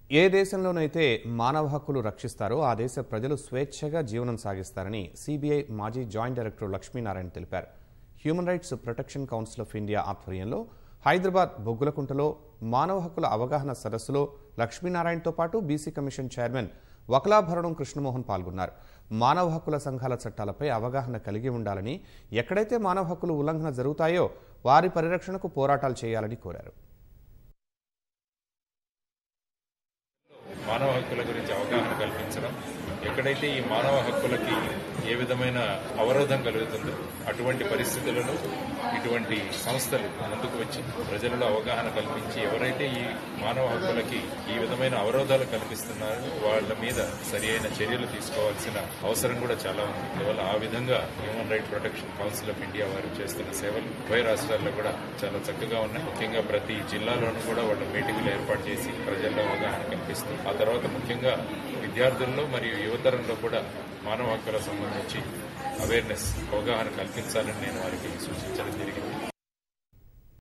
ఏ దేశంలోనైతే మానవ హక్కులు రక్షిస్తారో ఆ దేశ ప్రజలు స్వేచ్ఛగా జీవనం సాగిస్తారని సిబిఐ మాజీ జాయింట్ డైరెక్టర్ లక్ష్మీనారాయణ తెలిపారు human rights protection council of India ఆధ్వర్యంలో హైదరాబాద్ బొగ్గులకుంటలో మానవ హక్కుల అవగాహన సదస్సులో లక్ష్మీనారాయణతో పాటు BC commission chairman Vakulabharanam Krishnamohan పాల్గొన్నారు మానవ హక్కుల సంఘాల చట్టాలపై అవగాహన కలిగి ఉండాలని ఎక్కడైతే మానవ హక్కులు ఉల్లంఘన జరుగుతాయో వారి పరిరక్షణకు పోరాటాలు చేయాలని కోరారు మానవ హక్కుల గురించి అవగాహన కల్పించడం ఎక్కడైతే ఈ మానవ హక్కులకి ఏ విధమైన అవరోధం కలుగుతుందో అటువంటి పరిస్థితులను ఇటువంటి సంస్థలు ముందుకు వచ్చి ప్రజలలో అవగాహన కల్పించి ఎవరైతే ఈ మానవ హక్కులకి ఈ విధమైన అవరోధాలు కల్పిస్తున్నారో వాళ్ళ మీద సరి అయిన చర్యలు తీసుకోవాల్సిన అవసరం కూడా చాలా ఉంది అందువల్ల ఆ విధంగా human right protection council of India వారు చేస్తున్న సేవలు ఉభయ రాష్ట్రాల్లో కూడా చాలా చక్కగా ఉన్నాయి ముఖ్యంగా ప్రతి జిల్లాలోనూ కూడా వాళ్ళు మీటింగులు ఏర్పాటు చేసి ప్రజల్లో అవగాహన కల్పిస్తూ ఆ తర్వాత ముఖ్యంగా విద్యార్థుల్లో మరియు యువతరంలో కూడా మానవ హక్కుల సంబంధించి అవేర్నెస్ అవగాహన కల్పించాలని నేను వారికి సూచించడం జరిగింది